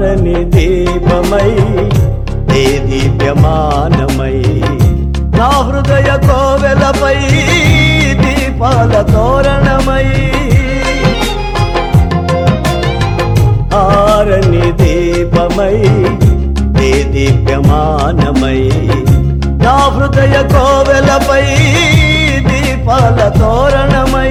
ఆరని దీపమై ఏ దీప్యమానమై నా హృదయ కోవెలపై దీపాల తోరణమై ఆరని దీపమై ఏ దీప్యమానమై నా హృదయ కోవెలపై దీపాల తోరణమై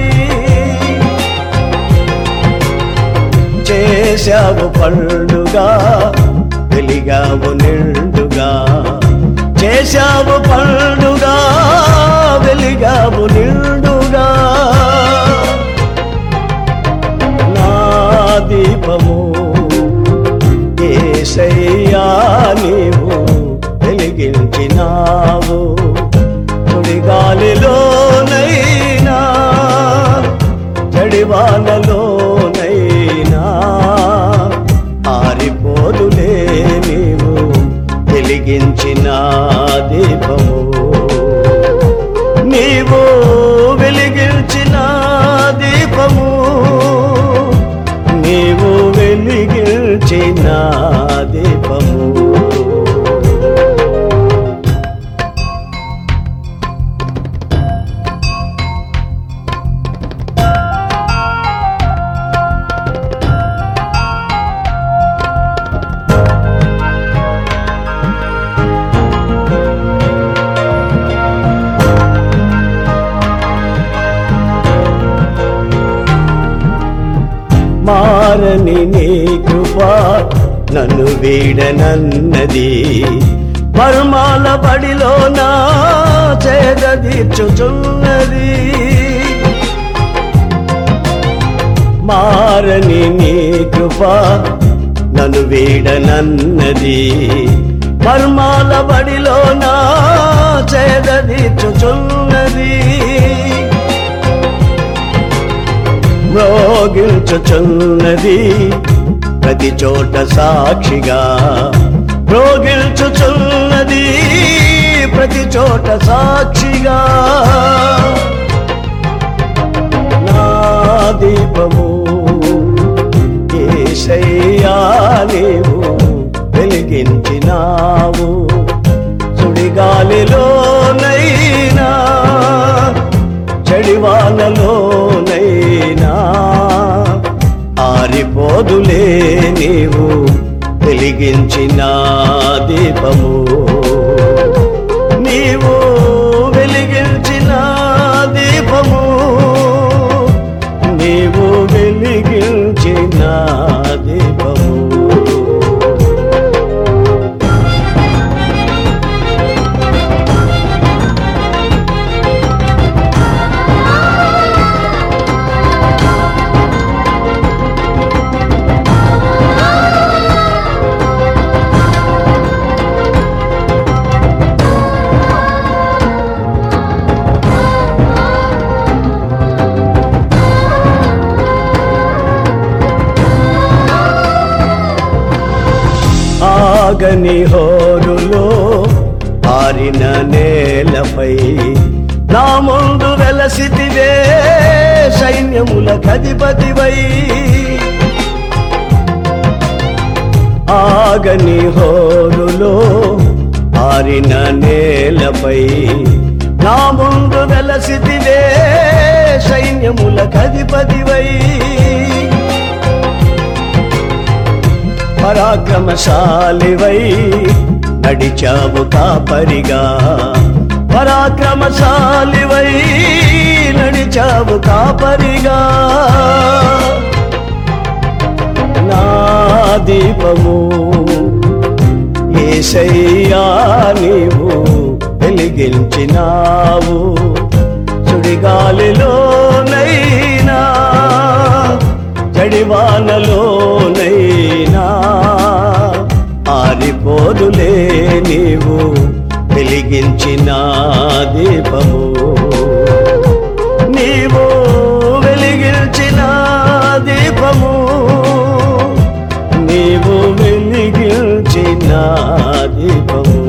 చేశావు పండుగా వెలిగావు నిండుగా చేశావు పండుగా వెలిగావు నిండుగా నా దీపము ఏసయ్యా నీవు వెలిగించినావు గాలిలోనైనా చడివానలోనైనా ఆరిపోదులే నీవు వెలిగించిన దీపము నీవు వెలిగించిన దీపము నీవు వెలిగించిన దీపము మారని నీ కృప నన్ను వీడనన్నది మర్మాల బడిలో నా చేదీర్చుచున్నది మారని నీ కృప నన్ను వీడనన్నది మర్మాల బడిలో నా చేదీర్చుచున్నది మ్రోగిల్చుచున్నది ప్రతి చోట సాక్షిగా మ్రోగిల్చుచున్నది ప్రతి చోట సాక్షిగా నా దీపము ఏసయ్యా నీవు వెలిగించినావు సుడిగాలిలోనైనా చడివానలోనైనా ఆరిపోదులే నీవు వెలిగించిన దీపము నీవు వెలిగించిన దీపము నీవు వెలిగించిన దీపము ఆగని హోరులో ఆరిన నేలపై నా ముందు వెలసితివే సైన్యముల కధిపతివై ఆగని హోరులో ఆరిన నేలపై నా ముందు వెలసితివే సైన్యముల కధిపతివై పరాక్రమశాలివై నడిచావు కాపరిగా పరాక్రమశాలివై నడిచావు కాపరిగా నా దీపము ఏసయ్యా నీవు వెలిగించినావు సుడిగాలిలోనైనా జడివానలోనైనా ఆరిపోదులే నీవు వెలిగించిన దీపము నీవు వెలిగించిన దీపము నీవు వెలిగించిన దీపము